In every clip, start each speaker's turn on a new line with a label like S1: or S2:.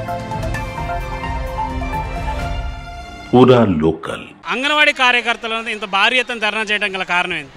S1: पूरा लोकल
S2: అంగన్వాడీ కార్యకర్తలను ఇంత భారీ ఎత్తున ధర్నా చేయడం గల కారణం ఏంటి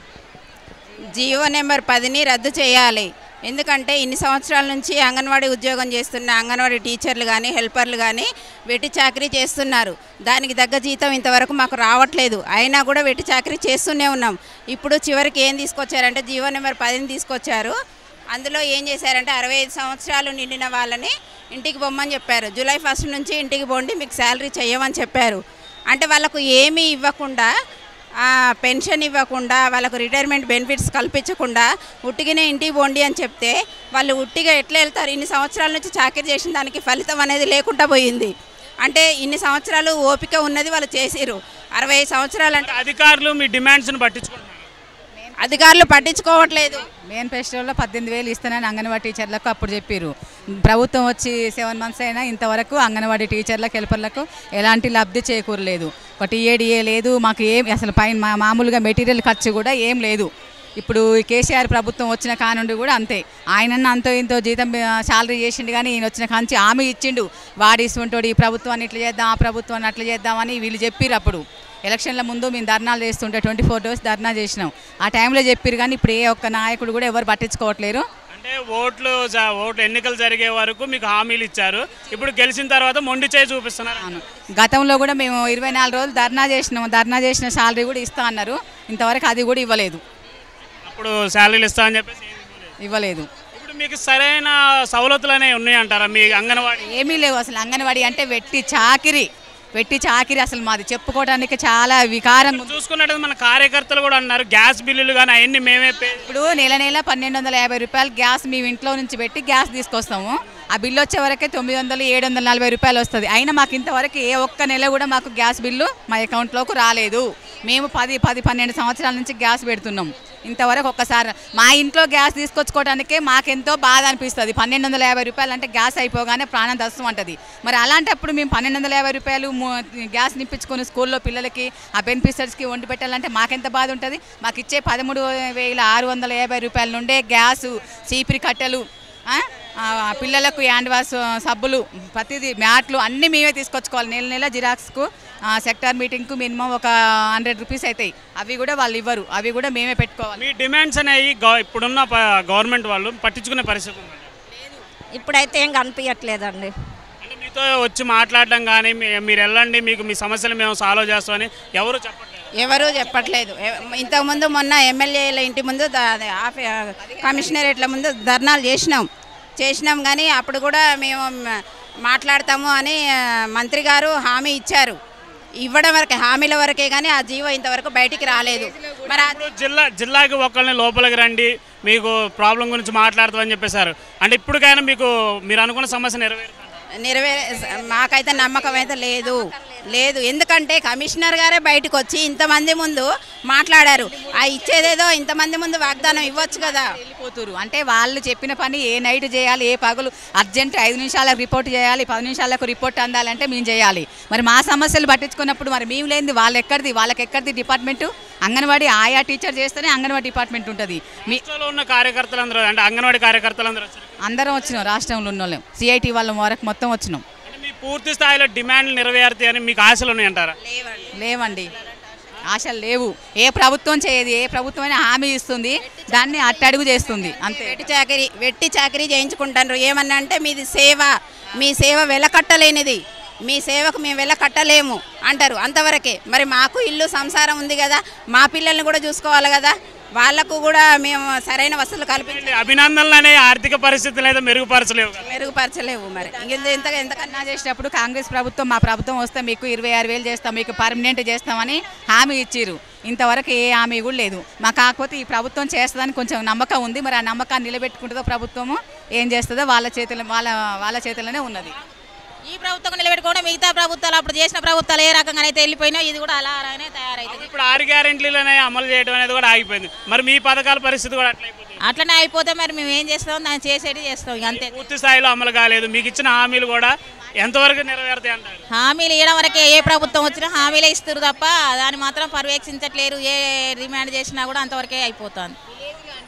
S3: జియో నెంబర్ పదిని రద్దు చేయాలి ఎందుకంటే ఇన్ని సంవత్సరాల నుంచి అంగన్వాడీ ఉద్యోగం చేస్తున్న అంగన్వాడీ టీచర్లు కానీ హెల్పర్లు కానీ వెట్టి చాకరీ చేస్తున్నారు దానికి తగ్గ జీతం ఇంతవరకు మాకు రావట్లేదు అయినా కూడా వెట్టి చాకరీ చేస్తూనే ఉన్నాం ఇప్పుడు చివరికి ఏం తీసుకొచ్చారంటే జియో నెంబర్ పదిని తీసుకొచ్చారు అందులో ఏం చేశారంటే అరవై ఐదు సంవత్సరాలు నిండిన వాళ్ళని ఇంటికి పొమ్మని చెప్పారు జూలై ఫస్ట్ నుంచి ఇంటికి పోండి మీకు శాలరీ చెయ్యమని చెప్పారు అంటే వాళ్ళకు ఏమీ ఇవ్వకుండా ఆ, పెన్షన్ ఇవ్వకుండా వాళ్ళకు రిటైర్మెంట్ బెనిఫిట్స్ కల్పించకుండా ఉట్టిగానే ఇంటికి పోండి అని చెప్తే వాళ్ళు ఉట్టిగా ఎట్లా వెళ్తారు ఇన్ని సంవత్సరాల నుంచి చాకరీ చేసిన దానికి ఫలితం అనేది లేకుండా పోయింది అంటే ఇన్ని సంవత్సరాలు ఓపిక ఉన్నది వాళ్ళు చేసిరు అరవై ఐదు సంవత్సరాలు అంటే
S2: అధికారులు మీ డిమాండ్స్ని పట్టించుకుంటున్నారు
S3: అధికారులు పట్టించుకోవట్లేదు
S4: మేనిఫెస్టోలో పద్దెనిమిది వేలు ఇస్తానని అంగన్వాడీ టీచర్లకు అప్పుడు చెప్పారు ప్రభుత్వం వచ్చి సెవెన్ మంత్స్ అయినా ఇంతవరకు అంగన్వాడీ టీచర్లకు హెల్పర్లకు ఎలాంటి లబ్ధి చేకూరలేదు ఒక టీఏడిఏ లేదు మాకు ఏం అసలు పైన మా- మామూలుగా మెటీరియల్ ఖర్చు కూడా ఏం లేదు ఇప్పుడు ఈ కేసీఆర్ ప్రభుత్వం వచ్చిన కానుండి కూడా అంతే ఆయనన్న అంతో ఇంతో జీతం శాలరీ చేసిండు కానీ ఈయన వచ్చిన కాంచి హామీ ఇచ్చిండు వాడి ఇసుంటోడు ఈ ప్రభుత్వాన్ని ఇట్లా చేద్దాం ఆ ప్రభుత్వాన్ని అట్లా చేద్దామని వీళ్ళు చెప్పిర్రు అప్పుడు ఎలక్షన్ల ముందు మేము ధర్నాలు చేస్తుంటే ట్వంటీ ఫోర్ డేస్ ధర్నా చేసినాం ఆ టైంలో చెప్పిర్రు కానీ ఇప్పుడు ఏ ఒక్క నాయకుడు కూడా ఎవరు పట్టించుకోవట్లేరు
S2: అంటే ఓట్లు జ- ఓట్లు ఎన్నికలు జరిగే వరకు మీకు హామీలు ఇచ్చారు ఇప్పుడు గెలిచిన తర్వాత మొండి చేయి చూపిస్తున్నారు
S4: అవును గతంలో కూడా మేము ఇరవై నాలుగు రోజులు ధర్నా చేసినాం ధర్నా చేసిన శాలరీ కూడా ఇస్తా అన్నారు ఇంతవరకు అది కూడా ఇవ్వలేదు
S2: అప్పుడు శాలరీలు ఇస్తా అని చెప్పేసి ఏమీ ఇవ్వలేదు.
S4: ఇవ్వలేదు
S2: ఇప్పుడు మీకు సరైన సవలతులు అనేవి ఉన్నాయంటారా మీ అంగన్వాడీ
S4: ఏమీ లేవు అసలు అంగన్వాడీ అంటే వెట్టి చాకిరి వెట్టి చాకిరి అసలు మాది చెప్పుకోవడానికి చాలా వికారంగా ఉంది
S2: చూసుకున్నట్టు మన కార్యకర్తలు కూడా అన్నారు గ్యాస్ బిల్లులు కానీ అవన్నీ మేమే పే
S4: ఇప్పుడు నెల నెల పన్నెండు వందల యాభై రూపాయలు గ్యాస్ మేము ఇంట్లో నుంచి పెట్టి గ్యాస్ తీసుకొస్తాము ఆ బిల్లు వచ్చే వరకే తొమ్మిది వందలు ఏడు వందల నలభై రూపాయలు వస్తుంది అయినా మాకు ఇంతవరకు ఏ ఒక్క నెల కూడా మాకు గ్యాస్ బిల్లు మా అకౌంట్లోకి రాలేదు మేము పది పది పన్నెండు సంవత్సరాల నుంచి గ్యాస్ పెడుతున్నాం ఇంతవరకు ఒక్కసారి మా ఇంట్లో గ్యాస్ తీసుకొచ్చుకోవడానికే మాకెంతో బాధ అనిపిస్తుంది పన్నెండు వందల యాభై రూపాయలు అంటే గ్యాస్ అయిపోగానే ప్రాణం దస్తం అంటది మరి అలాంటప్పుడు మేము పన్నెండు వందల యాభై రూపాయలు ము- గ్యాస్ నింపించుకొని స్కూల్లో పిల్లలకి ఆ బెనిఫిషరీస్కి వండి పెట్టాలంటే మాకెంత బాధ ఉంటుంది మాకు ఇచ్చే పదమూడు వేల ఆరు వందల యాభై రూపాయల నుండే గ్యాసు చీపిరి కట్టెలు ఆ? ఆ, పిల్లలకు హ్యాండ్ వాష్ సబ్బులు ప్రతిదీ మ్యాట్లు అన్నీ మేమే తీసుకొచ్చుకోవాలి నెల నెల జిరాక్స్కు సెక్టార్ మీటింగ్కు మినిమం ఒక హండ్రెడ్ రూపీస్ అవుతాయి అవి కూడా వాళ్ళు ఇవ్వరు అవి కూడా మేమే పెట్టుకోవాలి
S2: మీ డిమాండ్స్ అనేవి గవ- ఇప్పుడున్న ప- గవర్నమెంట్ వాళ్ళు పట్టించుకునే పరిస్థితి ఉంది
S5: ఇప్పుడైతే ఏం కనిపించట్లేదండి
S2: అంటే మీతో వచ్చి మాట్లాడడం కానీ మీ- మీరు వెళ్ళండి మీకు మీ సమస్యలు మేము సాల్వ్ చేస్తామని ఎవరు చెప్పట్లేదు
S3: ఎవరూ చెప్పట్లేదు ఎ- ఇంతకుముందు మొన్న ఎమ్మెల్యేల ఇంటి ముందు ద- అదే ఆఫీ- కమిషనరేట్ల ముందు ధర్నాలు చేసినాం చేసినాం కానీ అప్పుడు కూడా మేము మ- మాట్లాడతాము అని ఆ, మంత్రి గారు హామీ ఇచ్చారు ఇవ్వడం వరకే హామీల వరకే కానీ ఆ జీవో ఇంతవరకు బయటికి రాలేదు మరి ఆ-
S2: ఇప్పుడు జిల్లా జిల్లాకి ఒకళ్ళని లోపలికి రండి మీకు ప్రాబ్లం గురించి మాట్లాడతామని చెప్పేశారు అంటే ఇప్పటికైనా మీకు మీరు అనుకున్న సమస్య నెరవేరుతుంది
S3: నెరవేరే మాకైతే నమ్మకం అయితే లేదు లేదు ఎందుకంటే కమిషనర్ గారే బయటకు వచ్చి ఇంతమంది ముందు మాట్లాడారు ఆ ఇచ్చేదేదో ఇంతమంది ముందు వాగ్దానం ఇవ్వచ్చు కదా
S4: వెళ్ళిపోతురు అంటే వాళ్ళు చెప్పిన పని ఏ నైట్ చేయాలి ఏ పగలు అర్జెంట్ ఐదు నిమిషాలకు రిపోర్ట్ చేయాలి పది నిమిషాలకు రిపోర్ట్ అందాలంటే మేము చేయాలి మరి మా సమస్యలు పట్టించుకున్నప్పుడు మరి మేము లేనిది వాళ్ళు ఎక్కడిది వాళ్ళకి ఎక్కడిది డిపార్ట్మెంటు అంగన్వాడీ ఆయా టీచర్ చేస్తేనే అంగన్వాడీ డిపార్ట్మెంట్ ఉంటుంది మీ
S2: రాష్ట్రంలో ఉన్న కార్యకర్తలందరూ అంటే అంగన్వాడీ కార్యకర్తలందరూ వచ్చారు
S4: అందరం వచ్చినాం రాష్ట్రంలో ఉన్న వాళ్ళం సిఐటి వాళ్ళ వరకు మొత్తం వచ్చినాం
S2: అంటే మీ పూర్తి స్థాయిలో డిమాండ్లు నెరవేరుతాయని మీకు ఆశలు ఉన్నాయంటారా
S4: లేవండి ఆశలు లేవు ఏ ప్రభుత్వం చేయదు ఏ ప్రభుత్వం అయినా హామీ ఇస్తుంది దాన్ని అట్టడుగు చేస్తుంది అంతే
S3: వెట్టి చాకరీ వెట్టి చాకరీ చేయించుకుంటారు ఏమన్నా అంటే మీది సేవ మీ సేవ వెలకట్టలేనిది మీ సేవకు మేము వెల కట్టలేము అంటారు అంతవరకే మరి మాకు ఇల్లు సంసారం ఉంది కదా మా పిల్లల్ని కూడా చూసుకోవాలి కదా వాళ్ళకు కూడా మేము సరైన వసతులు కల్పించి
S2: అభినందనలు అనే ఆర్థిక పరిస్థితులు అయితే మెరుగుపరచలేవు కదా
S3: మెరుగుపరచలేవు మరి ఇంక ఎంత ఎంతకన్నా
S4: ధర్నా చేసినప్పుడు కాంగ్రెస్ ప్రభుత్వం మా ప్రభుత్వం వస్తే మీకు ఇరవై ఆరు వేలు చేస్తాం మీకు పర్మనెంట్ చేస్తామని హామీ ఇచ్చిర్రు ఇంతవరకు ఏ హామీ కూడా లేదు మా కాకపోతే ఈ ప్రభుత్వం చేస్తుందని కొంచెం నమ్మకం ఉంది మరి ఆ నమ్మకాన్ని నిలబెట్టుకుంటుందో ప్రభుత్వము ఏం చేస్తుందో వాళ్ళ చేతుల వాళ్ళ వాళ్ళ చేతుల్లోనే ఉన్నది
S5: ఈ ప్రభుత్వం నిలబెట్టుకోవడం మిగతా ప్రభుత్వాలు అప్పుడు చేసిన ప్రభుత్వాలు ఏ రకంగా అయితే వెళ్ళిపోయినా ఇది కూడా అలా అలానే తయారైతుంది
S2: ఇప్పుడు ఆరు గ్యారెంటీలు అనేవి అమలు చేయడం అనేది కూడా ఆగిపోయింది మరి మీ పథకాల పరిస్థితి కూడా అట్లా అయిపోతుంది
S5: అట్లనే అయిపోతే మరి మేము ఏం చేస్తాం దాన్ని చేసేది చేస్తాం ఇక అంతే
S2: పూర్తి స్థాయిలో అమలు కాలేదు మీకు ఇచ్చిన హామీలు కూడా ఎంతవరకు నెరవేరుతాయి అంటారు
S5: హామీలు ఇవ్వడం వరకే ఏ ప్రభుత్వం వచ్చినా హామీలే ఇస్తారు తప్ప దాన్ని మాత్రం పర్యవేక్షించట్లేరు ఏ డిమాండ్ చేసినా కూడా అంతవరకే అయిపోతుంది
S4: ప్రతి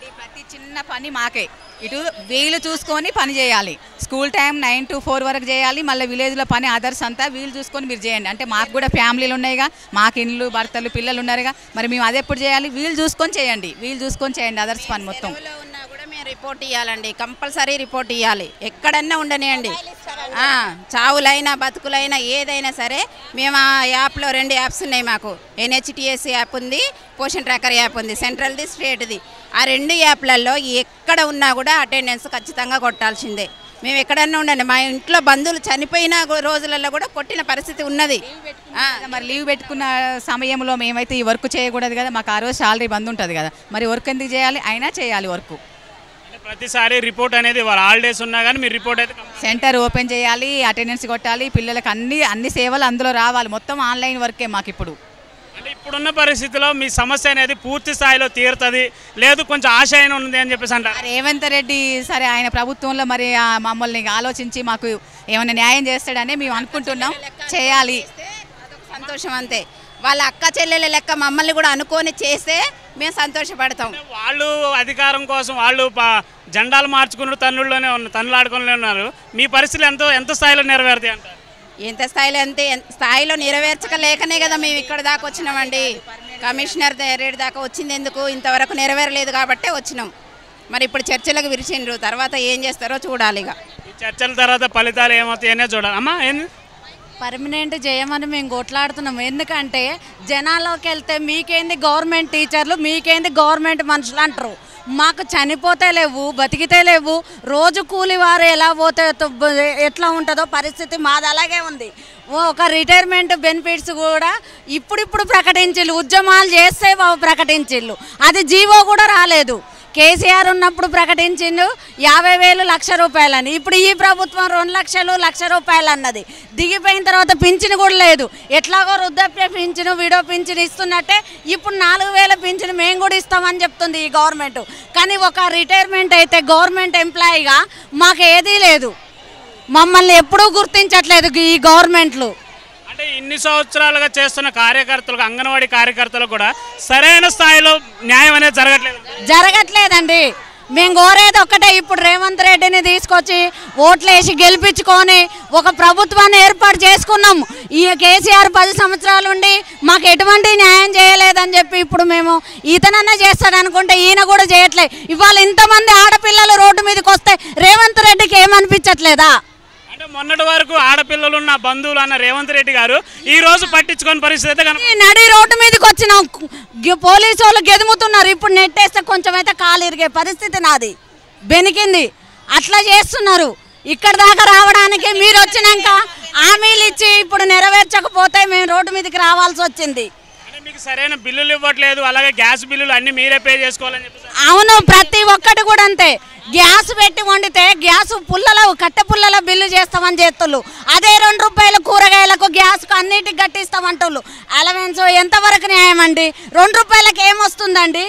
S4: చిన్న పని మాకే ఇటు వీలు చూసుకొని పని చేయాలి school time nine to four వరకు చేయాలి మళ్ళీ విలేజ్లో పని అదర్స్ అంతా వీలు చూసుకొని మీరు చేయండి అంటే మాకు కూడా ఫ్యామిలీలు ఉన్నాయిగా మాకు ఇండ్లు భర్తలు పిల్లలు ఉన్నారుగా మరి మేము అది ఎప్పుడు చేయాలి వీలు చూసుకొని చేయండి వీలు చూసుకొని చేయండి అదర్స్ పని మొత్తం
S3: సెలవులో ఉన్నా కూడా మేము రిపోర్ట్ ఇవ్వాలండి కంపల్సరీ రిపోర్ట్ ఇవ్వాలి ఎక్కడన్నా ఉండనియండి ఆ, చావులైనా బతుకులైనా ఏదైనా సరే మేము ఆ యాప్లో రెండు యాప్స్ ఉన్నాయి మాకు ఎన్హెచ్టిఎస్ యాప్ ఉంది పోషన్ ట్రాకర్ యాప్ ఉంది సెంట్రల్ది స్టేట్ది ఆ రెండు యాప్లలో ఎక్కడ ఉన్నా కూడా అటెండెన్స్ ఖచ్చితంగా కొట్టాల్సిందే మేము ఎక్కడన్నా ఉండండి మా ఇంట్లో బంధువులు చనిపోయిన గో- రోజులలో కూడా కొట్టిన పరిస్థితి ఉన్నది ఆ,
S4: మరి లీవ్ పెట్టుకున్న సమయంలో మేమైతే ఈ వర్క్ చేయకూడదు కదా మాకు ఆ రోజు శాలరీ బంద్ ఉంటుంది కదా మరి వర్క్ ఎందుకు చేయాలి అయినా చేయాలి వర్క్
S2: అంటే ప్రతిసారి రిపోర్ట్ అనేది వాళ్ళ హాలిడేస్ ఉన్నా కానీ మీరు రిపోర్ట్ అయితే కంపల్సరీ
S4: సెంటర్ ఓపెన్ చేయాలి అటెండెన్స్ కొట్టాలి పిల్లలకు అన్ని అన్ని సేవలు అందులో రావాలి మొత్తం ఆన్లైన్ వర్కే మాకు ఇప్పుడు
S2: అంటే ఇప్పుడున్న పరిస్థితిలో మీ సమస్య అనేది పూర్తి స్థాయిలో తీరుతుంది లేదు కొంచెం ఆశ అయినా ఉంది అని చెప్పేసి అంటారు
S4: రేవంత్ రెడ్డి సరే ఆయన ప్రభుత్వంలో మరి ఆ మమ్మల్ని ఆలోచించి మాకు ఏమైనా న్యాయం చేస్తాడని మేము అనుకుంటున్నాం చేయాలి
S3: అదొక సంతోషం అంతే వాళ్ళ అక్క చెల్లెల లెక్క మమ్మల్ని కూడా అనుకొని చేస్తే మేము సంతోషపడతాం
S2: వాళ్ళు అధికారం కోసం వాళ్ళు ప- జెండాలు మార్చుకున్న తన్నుల్లోనే ఉన్న తన్నులాడుకునే ఉన్నారు మీ పరిస్థితులు ఎంతో ఎంత స్థాయిలో నెరవేరుతాయి అంటారు
S3: ఎంత స్థాయిలో అంతే ఎంత స్థాయిలో నెరవేర్చకలేకనే కదా మేము ఇక్కడ దాకా వచ్చినామండి కమిషనర్ ద- రేటు దాకా వచ్చింది ఎందుకు ఇంతవరకు నెరవేరలేదు కాబట్టే వచ్చినాం మరి ఇప్పుడు చర్చలకు విరిచిండ్రు తర్వాత ఏం చేస్తారో చూడాలి ఇక
S2: ఈ చర్చల తర్వాత ఫలితాలు ఏమవుతాయనే చూడాలి అమ్మా ఏంది
S1: పర్మనెంట్ చేయమని మేము కొట్లాడుతున్నాం ఎందుకంటే జనాల్లోకి వెళ్తే మీకేంది గవర్నమెంట్ టీచర్లు మీకేంది గవర్నమెంట్ మనుషులు అంటారు మాకు చనిపోతే లేవు బతికితే లేవు రోజు కూలి వారు ఎలా పోతే త- ఎట్లా ఉంటుందో పరిస్థితి మాది అలాగే ఉంది ఓ ఒక రిటైర్మెంట్ బెనిఫిట్స్ కూడా ఇప్పుడిప్పుడు ప్రకటించిల్లు ఉద్యమాలు చేస్తే బాబు ప్రకటించిల్లు అది జీవో కూడా రాలేదు కేసీఆర్ ఉన్నప్పుడు ప్రకటించిండు యాభై వేలు లక్ష రూపాయలని ఇప్పుడు ఈ ప్రభుత్వం రెండు లక్షలు లక్ష రూపాయలు అన్నది దిగిపోయిన తర్వాత పింఛను కూడా లేదు ఎట్లాగో వృద్ధాప్య పింఛను విడో పింఛను ఇస్తున్నట్టే ఇప్పుడు నాలుగు వేల పింఛను మేము కూడా ఇస్తామని చెప్తుంది ఈ గవర్నమెంట్ కానీ ఒక రిటైర్మెంట్ అయితే గవర్నమెంట్ ఎంప్లాయీగా మాకు ఏదీ లేదు మమ్మల్ని ఎప్పుడూ గుర్తించట్లేదు ఈ గవర్నమెంట్లు
S2: అంటే ఇన్ని సంవత్సరాలుగా చేస్తున్న కార్యకర్తలకు అంగన్వాడీ కార్యకర్తలకు కూడా సరైన స్థాయిలో న్యాయం అనేది జరగట్లేదు
S1: జరగట్లేదండి మేము కోరేది ఒక్కటే ఇప్పుడు రేవంత్ రెడ్డిని తీసుకొచ్చి ఓట్లేసి గెలిపించుకొని ఒక ప్రభుత్వాన్ని ఏర్పాటు చేసుకున్నాం ఈ కేసీఆర్ పది సంవత్సరాలు ఉండి మాకు ఎటువంటి న్యాయం చేయలేదని చెప్పి ఇప్పుడు మేము ఈతనన్నా చేస్తాడు అనుకుంటే ఈయన కూడా చేయట్లేదు ఇవాళ ఇంతమంది ఆడపిల్లలు రోడ్డు మీదకి వస్తే రేవంత్ రెడ్డికి ఏమనిపించట్లేదా
S2: అంటే మొన్నటి వరకు ఆడపిల్లలు ఉన్న బంధువులు అన్న రేవంత్ రెడ్డి గారు ఈ రోజు పట్టించుకొని పరిస్థితి అయితే కనుక
S1: ఈ నడి రోడ్డు మీదకి వచ్చిన గి- పోలీసు వాళ్ళు గెదుముతున్నారు ఇప్పుడు నెట్టేస్తే కొంచెం అయితే కాలు ఇరిగే పరిస్థితి నాది బెనికింది అట్లా చేస్తున్నారు ఇక్కడ దాకా రావడానికి మీరు వచ్చినాక హామీలు ఇచ్చి ఇప్పుడు నెరవేర్చకపోతే మేము రోడ్డు మీదకి రావాల్సి వచ్చింది
S2: అంటే మీకు సరైన బిల్లులు ఇవ్వట్లేదు అలాగే గ్యాస్ బిల్లులు అన్ని మీరే పే చేసుకోవాలని చెప్పేసి
S1: అవును ప్రతి ఒక్కటి కూడా అంతే గ్యాస్ పెట్టి వండితే గ్యాస్ పుల్లల కట్టె పుల్లల బిల్లు చేస్తామని చేస్తుళ్ళు అదే రెండు రూపాయల కూరగాయలకు గ్యాస్కు అన్నిటికి గట్టిస్తామంటుళ్ళు అలవెన్స్ ఎంతవరకు న్యాయం అండి రెండు రూపాయలకి ఏమొస్తుందండి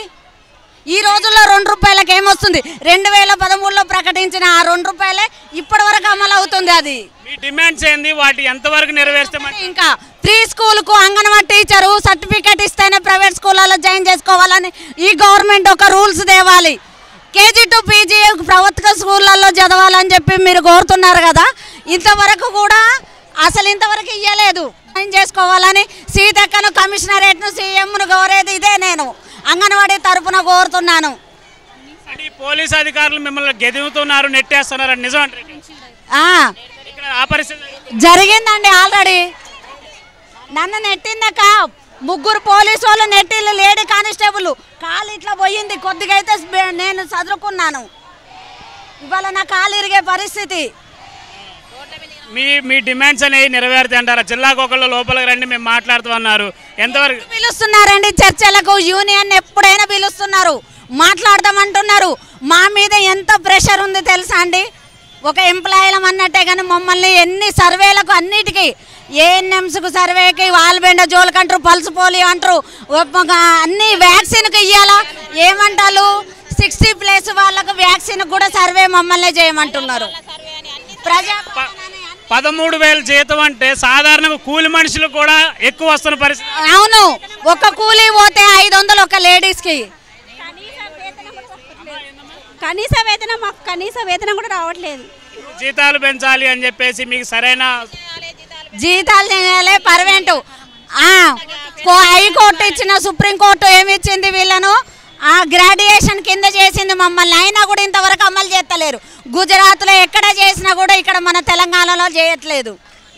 S1: ఈ రోజుల్లో రెండు రూపాయలకి ఏమొస్తుంది రెండు వేల పదమూడులో ప్రకటించిన ఆ రెండు రూపాయలే ఇప్పటి వరకు అమలు అవుతుంది అది
S2: మీ డిమాండ్స్ ఏంది వాటి ఎంతవరకు నెరవేర్స్తే మంచి-
S1: ఇంకా ప్రీ స్కూల్కు అంగన్వాడీ టీచరు సర్టిఫికేట్ ఇస్తేనే ప్రైవేట్ స్కూళ్ళలో జాయిన్ చేసుకోవాలని ఈ గవర్నమెంట్ ఒక రూల్స్ తేవాలి కేజీ టు పీజీ ప్రభుత్వ స్కూళ్ళల్లో చదవాలని చెప్పి మీరు కోరుతున్నారు కదా ఇంతవరకు కూడా అసలు ఇంతవరకు ఇవ్వలేదు జాయిన్ చేసుకోవాలని సీతక్కను కమిషనరేట్ను సీఎంను కోరేది ఇదే నేను అంగన్వాడీ తరపున కోరుతున్నాను
S2: అంటే ఈ పోలీస్ అధికారులు మిమ్మల్ని గెదుముతున్నారు నెట్టేస్తున్నారు అని నిజం అంటే
S1: ఆ,
S2: ఇక్కడ ఆ పరిస్థితి
S1: జరిగిందండి ఆల్రెడీ నన్ను నెట్టిందక ముగ్గురు పోలీసు వాళ్ళు నెట్టిల్లు లేడీ కానిస్టేబుల్ కాలు ఇట్లా పోయింది కొద్దిగా అయితే స్బె- నేను చదువుకున్నాను ఇవాళ నా కాలు ఇరిగే పరిస్థితి
S2: మీ మీ డిమాండ్స్ అనేవి నెరవేరుతాయి అంటారా జిల్లాకు ఒకళ్ళు లోపలికి రండి మేము మాట్లాడుతామన్నారు ఎంతవరకు
S1: పిలుస్తున్నారండి చర్చలకు యూనియన్ ఎప్పుడైనా పిలుస్తున్నారు మాట్లాడదామంటున్నారు మా మీద ఎంత ప్రెషర్ ఉంది తెలుసా అండి ఒక ఎంప్లాయీలం అన్నట్టే కానీ మమ్మల్ని ఎన్ని సర్వేలకు అన్నిటికీ ఏఎన్ఎంస్కు సర్వేకి వాల్బెండ జోలికి అంటారు పల్స్ పోలియో అంటారు ఒక అన్ని వ్యాక్సిన్కి ఇవ్వాలా ఏమంటారు సిక్స్టీ ప్లస్ వాళ్ళకు వ్యాక్సిన్ కూడా సర్వే మమ్మల్ని చేయమంటున్నారు ప్రజా
S2: పదమూడు వేల జీతం అంటే సాధారణంగా కూలి మనుషులు కూడా ఎక్కువ వస్తున్న పరిస్థితి
S1: అవును ఒక కూలీ పోతే ఐదు వందలు ఒక లేడీస్కి
S6: కనీస వేతనం మాకు కనీస వేతనం కూడా రావట్లేదు
S2: జీతాలు పెంచాలి అని చెప్పేసి మీకు సరైన
S1: జీతాలు చేయాలి పర్వెంట్ హైకోర్టు ఇచ్చిన సుప్రీంకోర్టు ఏమి ఇచ్చింది వీళ్ళను ఆ గ్రాడ్యుయేషన్ కింద చేసింది మమ్మల్ని అయినా కూడా ఇంతవరకు అమలు చేస్తలేరు గుజరాత్లో ఎక్కడ చేసినా కూడా ఇక్కడ మన తెలంగాణలో చేయట్లేదు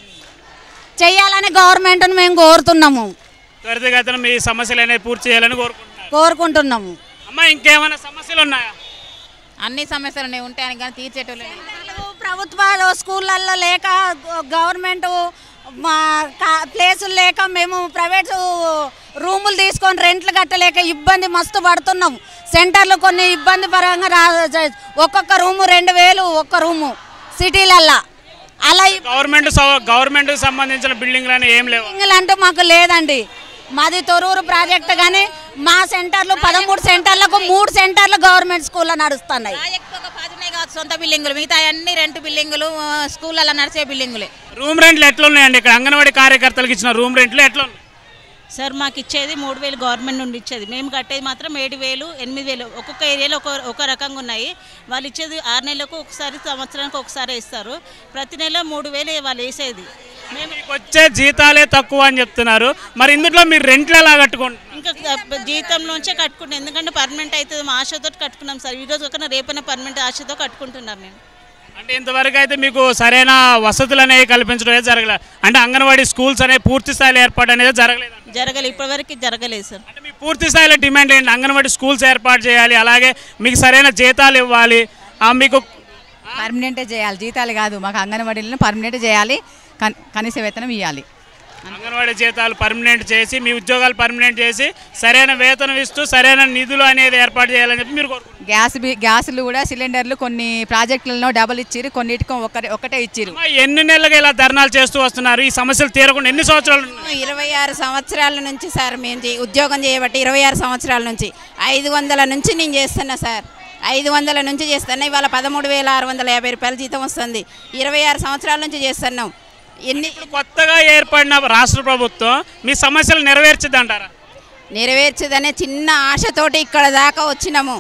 S1: చెయ్యాలని గవర్నమెంట్ను మేము కోరుతున్నాము
S2: త్వరితగతిన మీ సమస్యలు అనేవి పూర్తి చేయాలని కోరుకుంటున్నారు
S1: కోరుకుంటున్నాము
S2: అమ్మ ఇంకేమైనా సమస్యలు ఉన్నాయా
S3: అన్ని సమస్యలు ఉన్నాయి ఉంటాయని కానీ తీర్చేటోళ్ళు లేరు.
S1: ప్రభుత్వాలు స్కూళ్ళల్లో లేక గవర్నమెంట్ మా కా- ప్లేసులు లేక మేము ప్రైవేట్ రూములు తీసుకొని రెంట్లు కట్టలేక ఇబ్బంది మస్తు పడుతున్నాం సెంటర్లు కొన్ని ఇబ్బంది పరంగా రా జ- ఒక్కొక్క రూము రెండు వేలు ఒక్క రూము సిటీలల్లో అలా
S2: గవర్నమెంట్ గవర్నమెంట్కి సంబంధించిన బిల్డింగ్లు ఏం లేవు
S1: బిల్డింగ్లు అంటూ మాకు లేదండి మాది తొరూరు ప్రాజెక్ట్ కానీ మా సెంటర్లు పదమూడు సెంటర్లకు మూడు సెంటర్లు గవర్నమెంట్ స్కూల్లో నడుస్తున్నాయి
S3: ప్రాజెక్ట్ ఒక పది ఉన్నాయి కావచ్చు సొంత బిల్డింగులు మిగతా అన్ని రెంట్ బిల్డింగులు ఆ, స్కూళ్ళల్లో నడిచే బిల్డింగులే
S2: రూమ్ రెంట్లు ఎట్లున్నాయండి ఇక్కడ అంగన్వాడీ కార్యకర్తలకు ఇచ్చిన రూమ్ రెంట్లు ఎట్లున్నాయి
S7: సార్ మాకు ఇచ్చేది మూడు వేలు గవర్నమెంట్ నుండి ఇచ్చేది మేము కట్టేది మాత్రం ఏడు వేలు ఎనిమిది వేలు ఒక్కొక్క ఏరియాలో ఒక ఒక రకంగా ఉన్నాయి వాళ్ళు ఇచ్చేది ఆరు నెలలకు ఒకసారి సంవత్సరానికి ఒకసారి ఇస్తారు ప్రతి నెల మూడు వేలు వాళ్ళు వేసేది మేము
S2: మీకు వచ్చే జీతాలే తక్కువ అని చెప్తున్నారు మరి ఇందులో మీరు రెంట్లు ఎలా కట్టుకుంటున్నారు
S7: ఇంకా జీతం నుంచే కట్టుకుంటాం ఎందుకంటే పర్మనెంట్ అవుతుంది మా ఆశతో కట్టుకున్నాం సార్ ఈరోజు కన్నా రేపైనా పర్మనెంట్ ఆశతో కట్టుకుంటున్నాం మేము
S2: అంటే ఇంతవరకు అయితే మీకు సరైన వసతులు అనేవి కల్పించడం అనేది జరగలేదు అంటే అంగన్వాడీ స్కూల్స్ అనేవి పూర్తి స్థాయిలో ఏర్పాటు అనేది జరగలేదు
S7: జరగలేదు ఇప్పటివరకు జరగలేదు సార్
S2: అంటే మీ పూర్తి స్థాయిలో డిమాండ్ ఏంటి అంగన్వాడీ స్కూల్స్ ఏర్పాటు చేయాలి అలాగే మీకు సరైన జీతాలు ఇవ్వాలి ఆ, మీకు
S4: పర్మనెంటే చేయాలి జీతాలు కాదు మాకు అంగన్వాడీలను పర్మనెంట్ చేయాలి కన్- కనీస వేతనం ఇవ్వాలి
S2: అంగన్వాడీ జీతాలు పర్మనెంట్ చేసి మీ ఉద్యోగాలు పర్మనెంట్ చేసి సరైన వేతనం ఇస్తూ సరైన నిధులు అనేది ఏర్పాటు చేయాలని చెప్పి మీరు కోరుకుంటున్నారు
S4: గ్యాస్ బి గ్యాసులు కూడా సిలిండర్లు కొన్ని ప్రాజెక్టులలో డబల్ ఇచ్చిర్రు కొన్నిటికి ఒకటే ఒకటే ఇచ్చిర్రు
S2: అమ్మా, ఎన్ని నెలలుగా ఇలా ధర్నాలు చేస్తూ వస్తున్నారు ఈ సమస్యలు తీరకుండా ఎన్ని సంవత్సరాలు ఉన్నాయి?
S3: ఇరవై ఆరు సంవత్సరాల నుంచి సార్ మేము చే- ఉద్యోగం చేయబట్టి ఇరవై ఆరు సంవత్సరాల నుంచి ఐదు వందల నుంచి నేను చేస్తున్నా సార్ ఐదు వందల నుంచి చేస్తున్నా ఇవాళ పదమూడు వేల ఆరు వందల యాభై రూపాయల జీతం వస్తుంది ఇరవై ఆరు సంవత్సరాల నుంచి చేస్తున్నాం ఎన్ని
S2: ఇప్పుడు కొత్తగా ఏర్పడిన రాష్ట్ర ప్రభుత్వం మీ సమస్యలు నెరవేర్చిద్ది అంటారా
S3: నెరవేర్చదనే చిన్న ఆశతోటి ఇక్కడ దాకా వచ్చినాము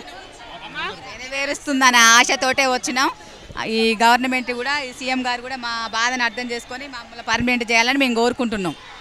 S4: నెరవేరుస్తుందనే ఆశతోటే వచ్చినాం ఈ గవర్నమెంట్ కూడా ఈ సీఎం గారు కూడా మా బాధను అర్థం చేసుకొని మమ్మల్ని పర్మనెంట్ చేయాలని మేము కోరుకుంటున్నాం